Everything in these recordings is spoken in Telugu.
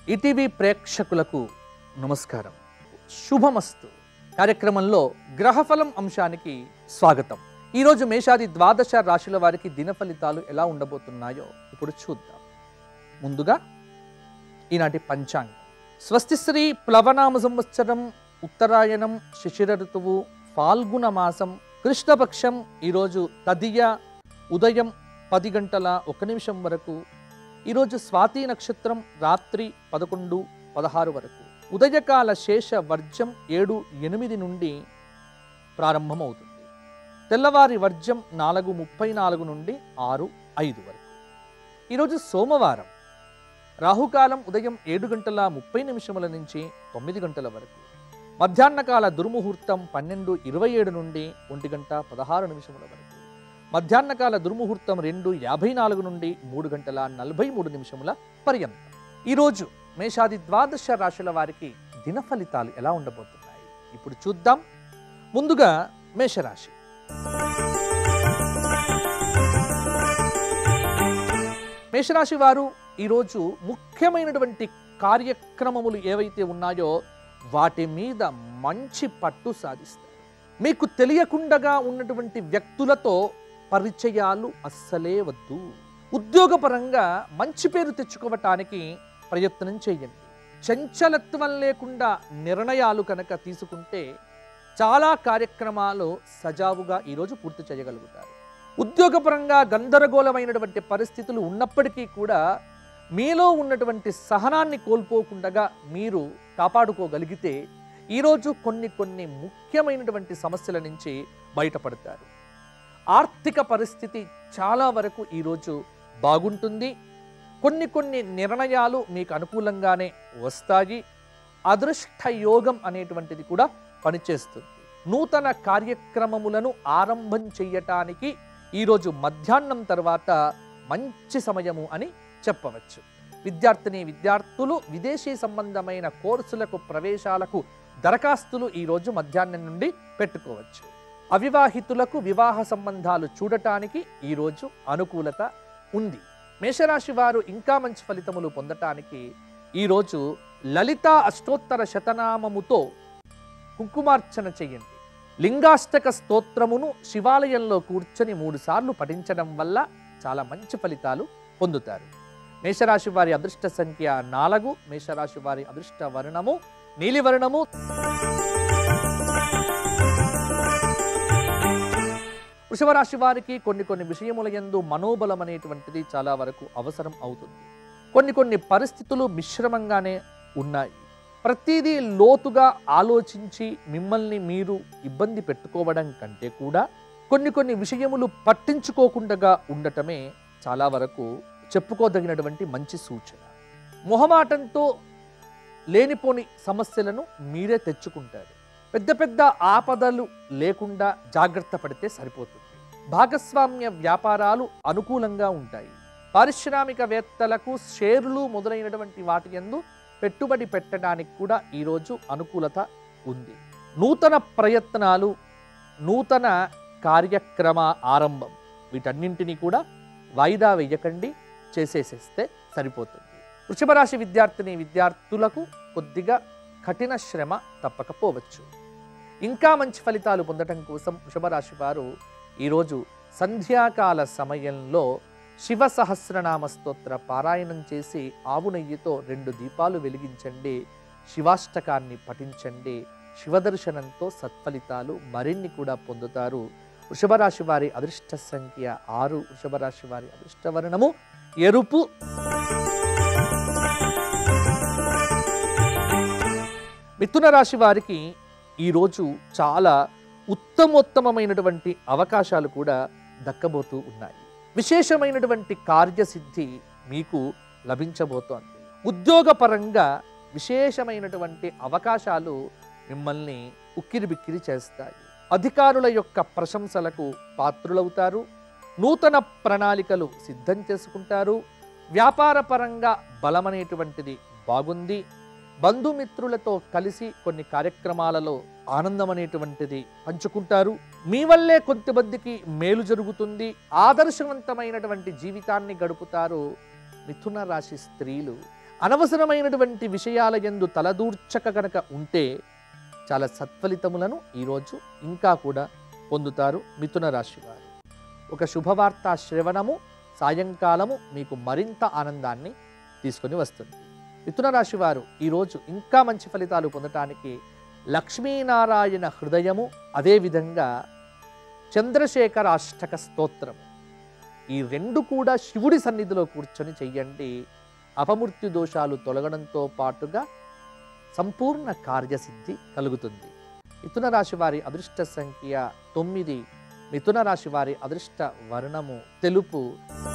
ఈటీవీ ప్రేక్షకులకు నమస్కారం శుభమస్తు కార్యక్రమంలో గ్రహఫలం అంశానికి స్వాగతం ఈరోజు మేషాది ద్వాదశ రాశుల వారికి దిన ఫలితాలు ఎలా ఉండబోతున్నాయో ఇప్పుడు చూద్దాం ముందుగా ఈనాటి పంచాంగం స్వస్తి శ్రీ ప్లవనామ సంవత్సరం ఉత్తరాయణం శిశిర ఋతువు ఫాల్గుణ మాసం కృష్ణపక్షం ఈరోజు తదియ ఉదయం పది గంటల ఒక నిమిషం వరకు ఈరోజు స్వాతి నక్షత్రం రాత్రి పదకొండు పదహారు వరకు ఉదయకాల శేష వర్జం ఏడు ఎనిమిది నుండి ప్రారంభమవుతుంది తెల్లవారి వర్జం నాలుగు ముప్పై నాలుగు నుండి ఆరు ఐదు వరకు ఈరోజు సోమవారం రాహుకాలం ఉదయం ఏడు గంటల ముప్పై నిమిషముల నుంచి తొమ్మిది గంటల వరకు మధ్యాహ్నకాల దుర్ముహూర్తం పన్నెండు ఇరవై ఏడు నుండి ఒంటి గంట పదహారు నిమిషముల వరకు మధ్యాహ్నకాల దుర్ముహూర్తం రెండు యాభై నాలుగు నుండి మూడు గంటల నలభై మూడు నిమిషముల పర్యంతం ఈరోజు మేషాది ద్వాదశ రాశుల వారికి దిన ఫలితాలు ఎలా ఉండబోతున్నాయి ఇప్పుడు చూద్దాం ముందుగా మేషరాశి మేషరాశి వారు ఈరోజు ముఖ్యమైనటువంటి కార్యక్రమములు ఏవైతే ఉన్నాయో వాటి మీద మంచి పట్టు సాధిస్తారు మీకు తెలియకుండగా ఉన్నటువంటి వ్యక్తులతో పరిచయాలు అస్సలే వద్దు ఉద్యోగపరంగా మంచి పేరు తెచ్చుకోవటానికి ప్రయత్నం చేయండి చంచలత్వం లేకుండా నిర్ణయాలు కనుక తీసుకుంటే చాలా కార్యక్రమాలు సజావుగా ఈరోజు పూర్తి చేయగలుగుతారు ఉద్యోగపరంగా గందరగోళమైనటువంటి పరిస్థితులు ఉన్నప్పటికీ కూడా మీలో ఉన్నటువంటి సహనాన్ని కోల్పోకుండా మీరు కాపాడుకోగలిగితే ఈరోజు కొన్ని కొన్ని ముఖ్యమైనటువంటి సమస్యల నుంచి బయటపడతారు ఆర్థిక పరిస్థితి చాలా వరకు ఈరోజు బాగుంటుంది కొన్ని కొన్ని నిర్ణయాలు మీకు అనుకూలంగానే వస్తాయి అదృష్ట యోగం అనేటువంటిది కూడా పనిచేస్తుంది నూతన కార్యక్రమములను ఆరంభం చేయటానికి ఈరోజు మధ్యాహ్నం తర్వాత మంచి సమయము అని చెప్పవచ్చు విద్యార్థిని విద్యార్థులు విదేశీ సంబంధమైన కోర్సులకు ప్రవేశాలకు దరఖాస్తులు ఈరోజు మధ్యాహ్నం నుండి పెట్టుకోవచ్చు అవివాహితులకు వివాహ సంబంధాలు చూడటానికి ఈరోజు అనుకూలత ఉంది మేషరాశి వారు ఇంకా మంచి ఫలితములు పొందటానికి ఈరోజు లలిత అష్టోత్తర శతనామముతో కుంకుమార్చన చెయ్యండి లింగాష్టక స్తోత్రమును శివాలయంలో కూర్చొని మూడు సార్లు పఠించడం వల్ల చాలా మంచి ఫలితాలు పొందుతారు మేషరాశి వారి అదృష్ట సంఖ్య నాలుగు మేషరాశి వారి అదృష్ట వర్ణము నీలివర్ణము వృషభరాశి వారికి కొన్ని కొన్ని విషయముల యందు మనోబలం అనేటువంటిది చాలా వరకు అవసరం అవుతుంది కొన్ని కొన్ని పరిస్థితులు మిశ్రమంగానే ఉన్నాయి ప్రతిదీ లోతుగా ఆలోచించి మిమ్మల్ని మీరు ఇబ్బంది పెట్టుకోవడం కంటే కూడా కొన్ని కొన్ని విషయములు పట్టించుకోకుండా ఉండటమే చాలా వరకు చెప్పుకోదగినటువంటి మంచి సూచన మొహమాటంతో లేనిపోని సమస్యలను మీరే తెచ్చుకుంటారు పెద్ద పెద్ద ఆపదలు లేకుండా జాగ్రత్త పడితే సరిపోతుంది భాగస్వామ్య వ్యాపారాలు అనుకూలంగా ఉంటాయి పారిశ్రామికవేత్తలకు షేర్లు మొదలైనటువంటి వాటి యందు పెట్టుబడి పెట్టడానికి కూడా ఈరోజు అనుకూలత ఉంది నూతన ప్రయత్నాలు నూతన కార్యక్రమ ఆరంభం వీటన్నింటినీ కూడా వాయిదా వేయకండి చేసేసేస్తే సరిపోతుంది వృషభ రాశి విద్యార్థిని విద్యార్థులకు కొద్దిగా కఠిన శ్రమ తప్పకపోవచ్చు ఇంకా మంచి ఫలితాలు పొందటం కోసం వృషభ రాశి వారు ఈరోజు సంధ్యాకాల సమయంలో శివ సహస్రనామ స్తోత్ర పారాయణం చేసి ఆవు నెయ్యితో రెండు దీపాలు వెలిగించండి శివాష్టకాన్ని పఠించండి శివదర్శనంతో సత్ఫలితాలు మరిన్ని కూడా పొందుతారు వృషభ రాశి వారి అదృష్ట సంఖ్య ఆరు వృషభ రాశి వారి అదృష్ట వర్ణము ఎరుపు మిథున రాశి వారికి ఈరోజు చాలా ఉత్తమోత్తమమైనటువంటి అవకాశాలు కూడా దక్కబోతూ ఉన్నాయి విశేషమైనటువంటి కార్యసిద్ధి మీకు లభించబోతోంది ఉద్యోగపరంగా విశేషమైనటువంటి అవకాశాలు మిమ్మల్ని ఉక్కిరి బిక్కిరి చేస్తాయి అధికారుల యొక్క ప్రశంసలకు పాత్రులవుతారు నూతన ప్రణాళికలు సిద్ధం చేసుకుంటారు వ్యాపార పరంగా బలమనేటువంటిది బాగుంది బంధుమిత్రులతో కలిసి కొన్ని కార్యక్రమాలలో ఆనందం అనేటువంటిది పంచుకుంటారు మీ వల్లే కొంతమందికి మేలు జరుగుతుంది ఆదర్శవంతమైనటువంటి జీవితాన్ని గడుపుతారు మిథున రాశి స్త్రీలు అనవసరమైనటువంటి విషయాల యందు తలదూర్చక కనుక ఉంటే చాలా సత్ఫలితములను ఈరోజు ఇంకా కూడా పొందుతారు మిథున రాశి వారు ఒక శుభవార్త శ్రవణము సాయంకాలము మీకు మరింత ఆనందాన్ని తీసుకొని వస్తుంది మిథున రాశి వారు ఈరోజు ఇంకా మంచి ఫలితాలు పొందటానికి లక్ష్మీనారాయణ హృదయము అదేవిధంగా చంద్రశేఖర అష్టక స్తోత్రము ఈ రెండు కూడా శివుడి సన్నిధిలో కూర్చొని చెయ్యండి అపమృత్యు దోషాలు తొలగడంతో పాటుగా సంపూర్ణ కార్యసిద్ధి కలుగుతుంది మిథున రాశి వారి అదృష్ట సంఖ్య తొమ్మిది మిథున రాశి వారి అదృష్ట వర్ణము తెలుపు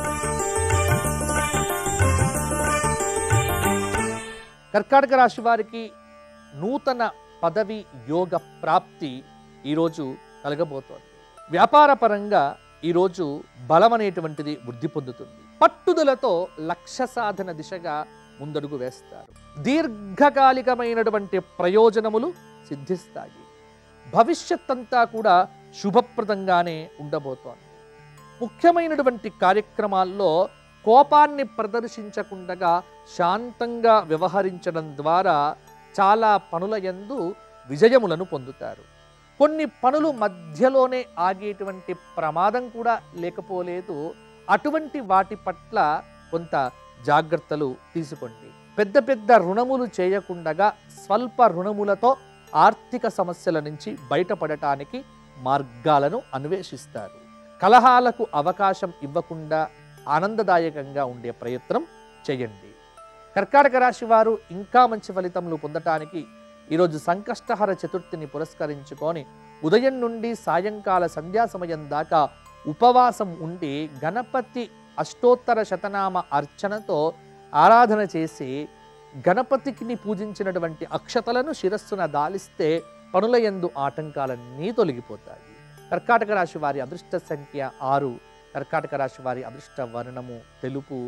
కర్కాటక రాశి వారికి నూతన పదవి యోగ ప్రాప్తి ఈరోజు కలగబోతోంది వ్యాపార పరంగా ఈరోజు బలం అనేటువంటిది వృద్ధి పొందుతుంది పట్టుదలతో లక్ష్య సాధన దిశగా ముందడుగు వేస్తారు దీర్ఘకాలికమైనటువంటి ప్రయోజనములు సిద్ధిస్తాయి భవిష్యత్ అంతా కూడా శుభప్రదంగానే ఉండబోతోంది ముఖ్యమైనటువంటి కార్యక్రమాల్లో కోపాన్ని ప్రదర్శించకుండా శాంతంగా వ్యవహరించడం ద్వారా చాలా పనుల యందు విజయములను పొందుతారు కొన్ని పనులు మధ్యలోనే ఆగేటువంటి ప్రమాదం కూడా లేకపోలేదు అటువంటి వాటి పట్ల కొంత జాగ్రత్తలు తీసుకోండి పెద్ద పెద్ద రుణములు చేయకుండగా స్వల్ప రుణములతో ఆర్థిక సమస్యల నుంచి బయటపడటానికి మార్గాలను అన్వేషిస్తారు కలహాలకు అవకాశం ఇవ్వకుండా ఆనందదాయకంగా ఉండే ప్రయత్నం చేయండి కర్కాటక రాశి వారు ఇంకా మంచి ఫలితములు పొందటానికి ఈరోజు సంకష్టహర చతుర్థిని పురస్కరించుకొని ఉదయం నుండి సాయంకాల సంధ్యా సమయం దాకా ఉపవాసం ఉండి గణపతి అష్టోత్తర శతనామ అర్చనతో ఆరాధన చేసి గణపతికి పూజించినటువంటి అక్షతలను శిరస్సున దాలిస్తే పనుల యందు ఆటంకాలన్నీ తొలగిపోతాయి కర్కాటక రాశి వారి అదృష్ట సంఖ్య ఆరు కర్కాటక రాశి వారి అదృష్ట వర్ణము తెలుపు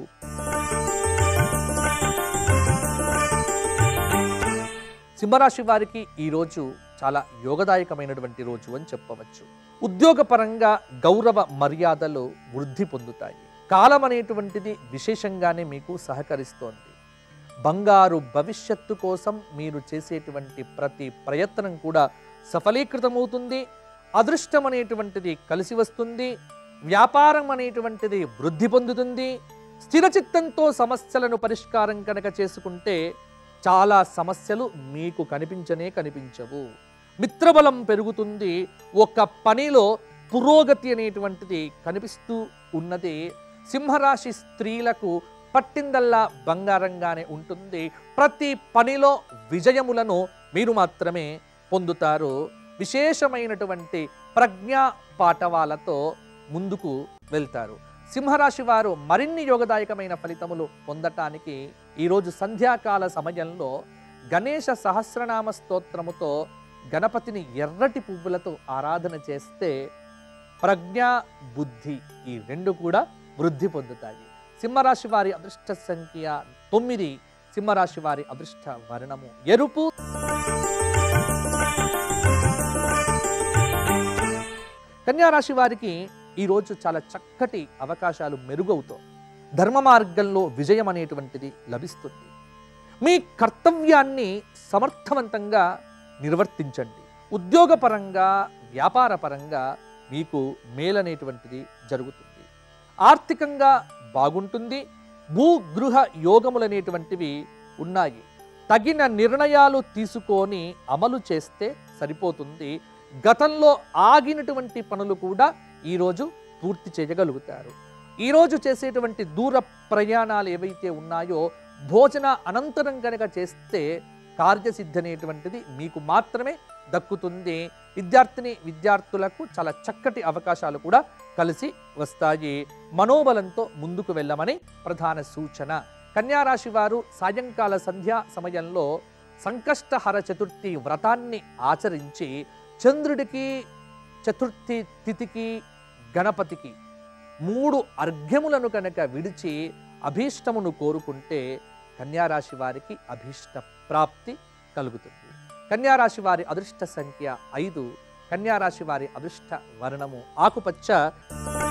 సింహరాశి వారికి ఈరోజు చాలా యోగదాయకమైనటువంటి రోజు అని చెప్పవచ్చు ఉద్యోగపరంగా గౌరవ మర్యాదలు వృద్ధి పొందుతాయి కాలం అనేటువంటిది విశేషంగానే మీకు సహకరిస్తోంది బంగారు భవిష్యత్తు కోసం మీరు చేసేటువంటి ప్రతి ప్రయత్నం కూడా సఫలీకృతమవుతుంది అదృష్టం అనేటువంటిది కలిసి వస్తుంది వ్యాపారం అనేటువంటిది వృద్ధి పొందుతుంది స్థిరచిత్తంతో సమస్యలను పరిష్కారం కనుక చేసుకుంటే చాలా సమస్యలు మీకు కనిపించనే కనిపించవు మిత్రబలం పెరుగుతుంది ఒక పనిలో పురోగతి అనేటువంటిది కనిపిస్తూ ఉన్నది సింహరాశి స్త్రీలకు పట్టిందల్లా బంగారంగానే ఉంటుంది ప్రతి పనిలో విజయములను మీరు మాత్రమే పొందుతారు విశేషమైనటువంటి ప్రజ్ఞా పాఠవాలతో ముందుకు వెళ్తారు సింహరాశి వారు మరిన్ని యోగదాయకమైన ఫలితములు పొందటానికి ఈరోజు సంధ్యాకాల సమయంలో గణేశ సహస్రనామ స్తోత్రముతో గణపతిని ఎర్రటి పువ్వులతో ఆరాధన చేస్తే ప్రజ్ఞ బుద్ధి ఈ రెండు కూడా వృద్ధి పొందుతాయి సింహరాశి వారి అదృష్ట సంఖ్య తొమ్మిది సింహరాశి వారి అదృష్ట వర్ణము ఎరుపు కన్యారాశి వారికి ఈరోజు చాలా చక్కటి అవకాశాలు మెరుగవుతాయి ధర్మ మార్గంలో విజయం అనేటువంటిది లభిస్తుంది మీ కర్తవ్యాన్ని సమర్థవంతంగా నిర్వర్తించండి ఉద్యోగపరంగా వ్యాపారపరంగా మీకు మేలనేటువంటిది జరుగుతుంది ఆర్థికంగా బాగుంటుంది భూగృహ యోగములనేటువంటివి ఉన్నాయి తగిన నిర్ణయాలు తీసుకొని అమలు చేస్తే సరిపోతుంది గతంలో ఆగినటువంటి పనులు కూడా ఈరోజు పూర్తి చేయగలుగుతారు ఈరోజు చేసేటువంటి దూర ప్రయాణాలు ఏవైతే ఉన్నాయో భోజన అనంతరం కనుక చేస్తే కార్యసిద్ధి అనేటువంటిది మీకు మాత్రమే దక్కుతుంది విద్యార్థిని విద్యార్థులకు చాలా చక్కటి అవకాశాలు కూడా కలిసి వస్తాయి మనోబలంతో ముందుకు వెళ్ళమని ప్రధాన సూచన కన్యారాశి వారు సాయంకాల సంధ్యా సమయంలో సంకష్టహర చతుర్థి వ్రతాన్ని ఆచరించి చంద్రుడికి చతుర్థి తిథికి గణపతికి మూడు అర్ఘ్యములను కనుక విడిచి అభీష్టమును కోరుకుంటే కన్యారాశి వారికి అభీష్ట ప్రాప్తి కలుగుతుంది కన్యారాశి వారి అదృష్ట సంఖ్య ఐదు కన్యారాశి వారి అదృష్ట వర్ణము ఆకుపచ్చ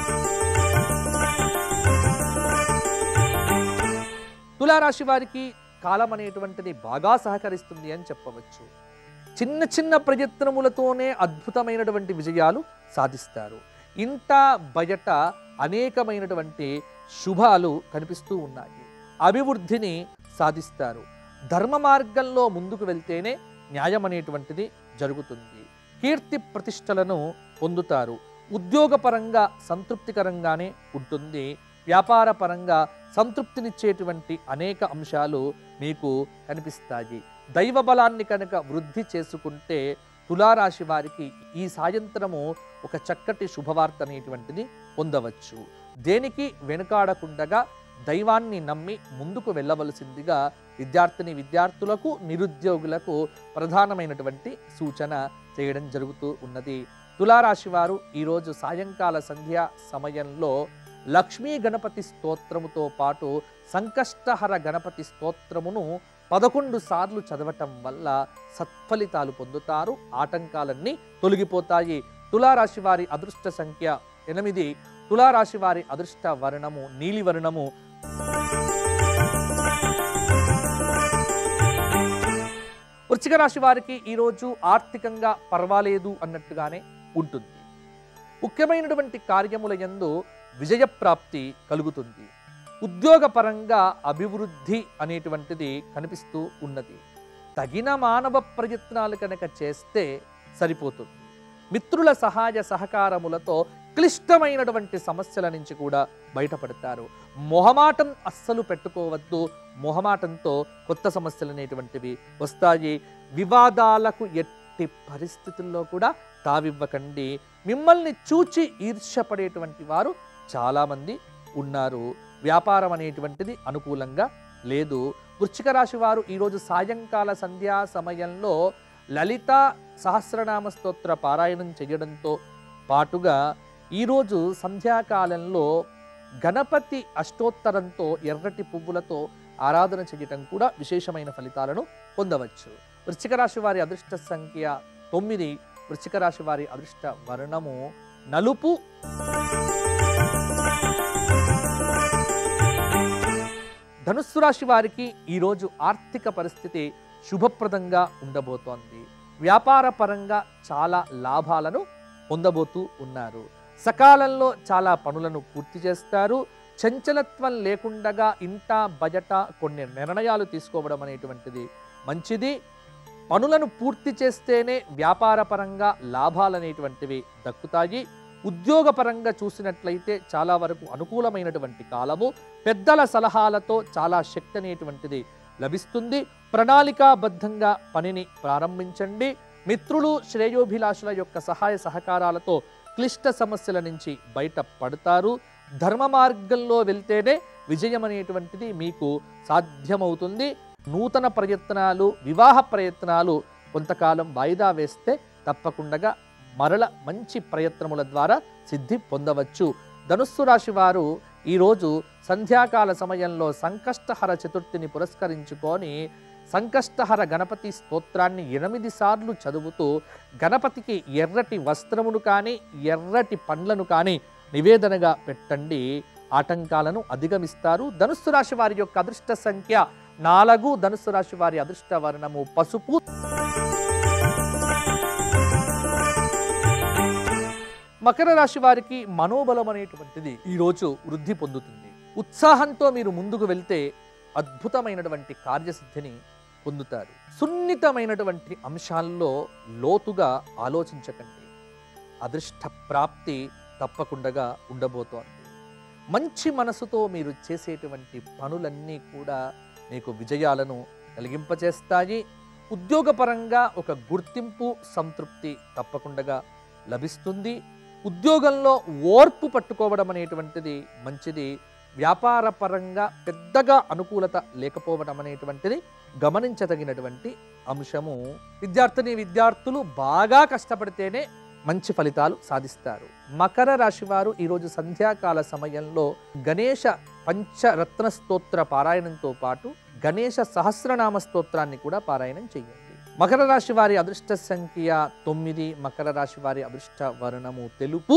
తులారాశి వారికి కాలం అనేటువంటిది బాగా సహకరిస్తుంది అని చెప్పవచ్చు చిన్న చిన్న ప్రయత్నములతోనే అద్భుతమైనటువంటి విజయాలు సాధిస్తారు ఇంట బయట అనేకమైనటువంటి శుభాలు కనిపిస్తూ ఉన్నాయి అభివృద్ధిని సాధిస్తారు ధర్మ మార్గంలో ముందుకు వెళ్తేనే న్యాయం అనేటువంటిది జరుగుతుంది కీర్తి ప్రతిష్టలను పొందుతారు ఉద్యోగపరంగా సంతృప్తికరంగానే ఉంటుంది వ్యాపార పరంగా సంతృప్తినిచ్చేటువంటి అనేక అంశాలు మీకు కనిపిస్తాయి దైవ బలాన్ని కనుక వృద్ధి చేసుకుంటే తులారాశి వారికి ఈ సాయంత్రము ఒక చక్కటి శుభవార్త అనేటువంటిది పొందవచ్చు దేనికి వెనుకాడకుండగా దైవాన్ని నమ్మి ముందుకు వెళ్ళవలసిందిగా విద్యార్థిని విద్యార్థులకు నిరుద్యోగులకు ప్రధానమైనటువంటి సూచన చేయడం జరుగుతూ ఉన్నది తులారాశి వారు ఈరోజు సాయంకాల సంధ్యా సమయంలో లక్ష్మీ గణపతి స్తోత్రముతో పాటు సంకష్టహర గణపతి స్తోత్రమును పదకొండు సార్లు చదవటం వల్ల సత్ఫలితాలు పొందుతారు ఆటంకాలన్నీ తొలగిపోతాయి తులారాశి వారి అదృష్ట సంఖ్య ఎనిమిది తులారాశి వారి అదృష్ట వర్ణము నీలి వర్ణము వృశ్చిక రాశి వారికి ఈరోజు ఆర్థికంగా పర్వాలేదు అన్నట్టుగానే ఉంటుంది ముఖ్యమైనటువంటి కార్యముల యందు విజయప్రాప్తి కలుగుతుంది ఉద్యోగపరంగా అభివృద్ధి అనేటువంటిది కనిపిస్తూ ఉన్నది తగిన మానవ ప్రయత్నాలు కనుక చేస్తే సరిపోతుంది మిత్రుల సహాయ సహకారములతో క్లిష్టమైనటువంటి సమస్యల నుంచి కూడా బయటపడతారు మొహమాటం అస్సలు పెట్టుకోవద్దు మొహమాటంతో కొత్త సమస్యలు అనేటువంటివి వస్తాయి వివాదాలకు ఎట్టి పరిస్థితుల్లో కూడా తావివ్వకండి మిమ్మల్ని చూచి ఈర్ష్యపడేటువంటి వారు చాలామంది ఉన్నారు వ్యాపారం అనేటువంటిది అనుకూలంగా లేదు వృశ్చిక రాశి వారు ఈరోజు సాయంకాల సంధ్యా సమయంలో లలిత సహస్రనామ స్తోత్ర పారాయణం చేయడంతో పాటుగా ఈరోజు సంధ్యాకాలంలో గణపతి అష్టోత్తరంతో ఎర్రటి పువ్వులతో ఆరాధన చేయటం కూడా విశేషమైన ఫలితాలను పొందవచ్చు వృశ్చిక రాశి వారి అదృష్ట సంఖ్య తొమ్మిది వృశ్చిక రాశి వారి అదృష్ట వర్ణము నలుపు ధనుస్సు రాశి వారికి ఈరోజు ఆర్థిక పరిస్థితి శుభప్రదంగా ఉండబోతోంది వ్యాపార పరంగా చాలా లాభాలను పొందబోతూ ఉన్నారు సకాలంలో చాలా పనులను పూర్తి చేస్తారు చంచలత్వం లేకుండగా ఇంట బయట కొన్ని నిర్ణయాలు తీసుకోవడం అనేటువంటిది మంచిది పనులను పూర్తి చేస్తేనే వ్యాపార పరంగా లాభాలు అనేటువంటివి దక్కుతాయి ఉద్యోగపరంగా చూసినట్లయితే చాలా వరకు అనుకూలమైనటువంటి కాలము పెద్దల సలహాలతో చాలా శక్తి అనేటువంటిది లభిస్తుంది ప్రణాళికాబద్ధంగా పనిని ప్రారంభించండి మిత్రులు శ్రేయోభిలాషుల యొక్క సహాయ సహకారాలతో క్లిష్ట సమస్యల నుంచి బయట పడతారు ధర్మ మార్గంలో వెళ్తేనే విజయం అనేటువంటిది మీకు సాధ్యమవుతుంది నూతన ప్రయత్నాలు వివాహ ప్రయత్నాలు కొంతకాలం వాయిదా వేస్తే తప్పకుండా మరల మంచి ప్రయత్నముల ద్వారా సిద్ధి పొందవచ్చు ధనుస్సు రాశి వారు ఈరోజు సంధ్యాకాల సమయంలో సంకష్టహర చతుర్థిని పురస్కరించుకొని సంకష్టహర గణపతి స్తోత్రాన్ని ఎనిమిది సార్లు చదువుతూ గణపతికి ఎర్రటి వస్త్రమును కానీ ఎర్రటి పండ్లను కానీ నివేదనగా పెట్టండి ఆటంకాలను అధిగమిస్తారు ధనుస్సు రాశి వారి యొక్క అదృష్ట సంఖ్య నాలుగు ధనుస్సు రాశి వారి అదృష్ట వర్ణము పసుపు మకర రాశి వారికి మనోబలం అనేటువంటిది ఈరోజు వృద్ధి పొందుతుంది ఉత్సాహంతో మీరు ముందుకు వెళ్తే అద్భుతమైనటువంటి కార్యసిద్ధిని పొందుతారు సున్నితమైనటువంటి అంశాల్లో లోతుగా ఆలోచించకండి అదృష్ట ప్రాప్తి తప్పకుండా ఉండబోతోంది మంచి మనసుతో మీరు చేసేటువంటి పనులన్నీ కూడా మీకు విజయాలను కలిగింపచేస్తాయి ఉద్యోగపరంగా ఒక గుర్తింపు సంతృప్తి తప్పకుండా లభిస్తుంది ఉద్యోగంలో ఓర్పు పట్టుకోవడం అనేటువంటిది మంచిది వ్యాపార పరంగా పెద్దగా అనుకూలత లేకపోవడం అనేటువంటిది గమనించదగినటువంటి అంశము విద్యార్థిని విద్యార్థులు బాగా కష్టపడితేనే మంచి ఫలితాలు సాధిస్తారు మకర రాశి వారు ఈరోజు సంధ్యాకాల సమయంలో గణేష పంచరత్న స్తోత్ర పారాయణంతో పాటు గణేష సహస్రనామ స్తోత్రాన్ని కూడా పారాయణం చేయండి మకర రాశి వారి అదృష్ట సంఖ్య తొమ్మిది మకర రాశి వారి అదృష్ట వర్ణము తెలుపు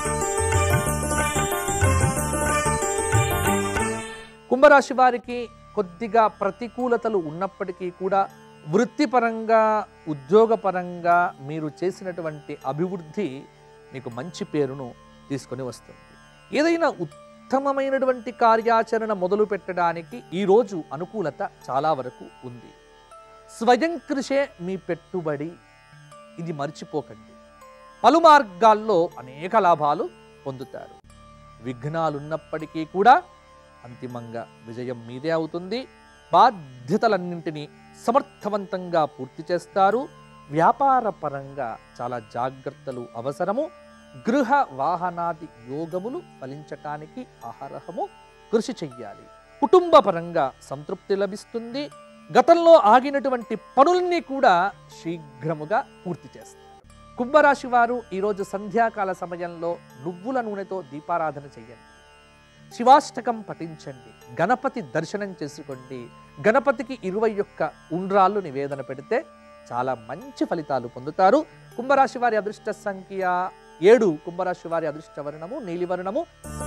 కుంభరాశి వారికి కొద్దిగా ప్రతికూలతలు ఉన్నప్పటికీ కూడా వృత్తిపరంగా ఉద్యోగపరంగా మీరు చేసినటువంటి అభివృద్ధి మీకు మంచి పేరును తీసుకొని వస్తుంది ఏదైనా ఉత్తమమైనటువంటి కార్యాచరణ మొదలు పెట్టడానికి ఈరోజు అనుకూలత చాలా వరకు ఉంది స్వయం కృషే మీ పెట్టుబడి ఇది మర్చిపోకండి పలు మార్గాల్లో అనేక లాభాలు పొందుతారు విఘ్నాలున్నప్పటికీ కూడా అంతిమంగా విజయం మీదే అవుతుంది బాధ్యతలన్నింటినీ సమర్థవంతంగా పూర్తి చేస్తారు వ్యాపార పరంగా చాలా జాగ్రత్తలు అవసరము గృహ వాహనాది యోగములు ఫలించటానికి అహరహము కృషి చెయ్యాలి కుటుంబ పరంగా సంతృప్తి లభిస్తుంది గతంలో ఆగినటువంటి పనుల్ని కూడా శీఘ్రముగా పూర్తి చేస్తారు కుంభరాశి వారు ఈరోజు సంధ్యాకాల సమయంలో నువ్వుల నూనెతో దీపారాధన చెయ్యండి శివాష్టకం పఠించండి గణపతి దర్శనం చేసుకోండి గణపతికి ఇరవై యొక్క ఉండ్రాళ్ళు నివేదన పెడితే చాలా మంచి ఫలితాలు పొందుతారు కుంభరాశి వారి అదృష్ట సంఖ్య ఏడు కుంభరాశి వారి అదృష్ట వర్ణము నీలివర్ణము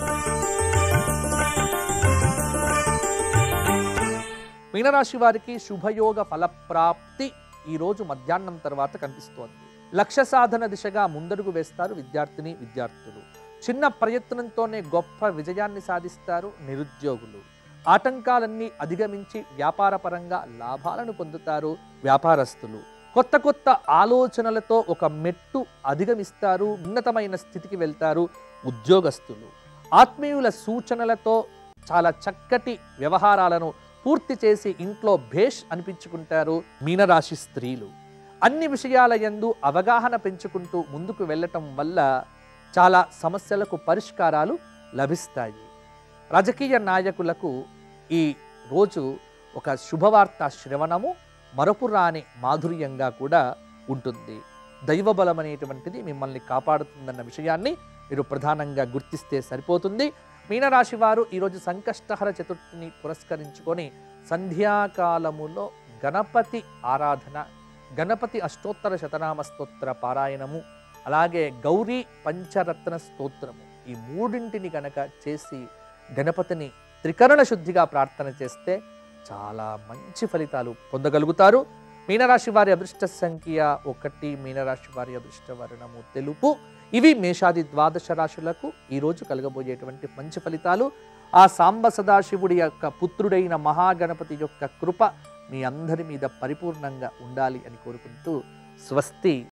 మీనరాశి వారికి శుభయోగ ఫలప్రాప్తి ఈరోజు మధ్యాహ్నం తర్వాత కనిపిస్తోంది లక్ష్య సాధన దిశగా ముందడుగు వేస్తారు విద్యార్థిని విద్యార్థులు చిన్న ప్రయత్నంతోనే గొప్ప విజయాన్ని సాధిస్తారు నిరుద్యోగులు ఆటంకాలన్నీ అధిగమించి వ్యాపారపరంగా లాభాలను పొందుతారు వ్యాపారస్తులు కొత్త కొత్త ఆలోచనలతో ఒక మెట్టు అధిగమిస్తారు ఉన్నతమైన స్థితికి వెళ్తారు ఉద్యోగస్తులు ఆత్మీయుల సూచనలతో చాలా చక్కటి వ్యవహారాలను పూర్తి చేసి ఇంట్లో భేష్ అనిపించుకుంటారు మీనరాశి స్త్రీలు అన్ని విషయాల యందు అవగాహన పెంచుకుంటూ ముందుకు వెళ్ళటం వల్ల చాలా సమస్యలకు పరిష్కారాలు లభిస్తాయి రాజకీయ నాయకులకు ఈ రోజు ఒక శుభవార్త శ్రవణము మరపురాని మాధుర్యంగా కూడా ఉంటుంది దైవబలం అనేటువంటిది మిమ్మల్ని కాపాడుతుందన్న విషయాన్ని మీరు ప్రధానంగా గుర్తిస్తే సరిపోతుంది మీనరాశి వారు ఈరోజు సంకష్టహర చతుర్థిని పురస్కరించుకొని సంధ్యాకాలములో గణపతి ఆరాధన గణపతి అష్టోత్తర శతనామ స్తోత్ర పారాయణము అలాగే గౌరీ పంచరత్న స్తోత్రము ఈ మూడింటిని గనక చేసి గణపతిని త్రికరణ శుద్ధిగా ప్రార్థన చేస్తే చాలా మంచి ఫలితాలు పొందగలుగుతారు మీనరాశి వారి అదృష్ట సంఖ్య ఒకటి మీనరాశి వారి అదృష్ట వర్ణము తెలుపు ఇవి మేషాది ద్వాదశ రాశులకు ఈరోజు కలగబోయేటువంటి మంచి ఫలితాలు ఆ సాంబ సదాశివుడి యొక్క పుత్రుడైన మహాగణపతి యొక్క కృప మీ అందరి మీద పరిపూర్ణంగా ఉండాలి అని కోరుకుంటూ స్వస్తి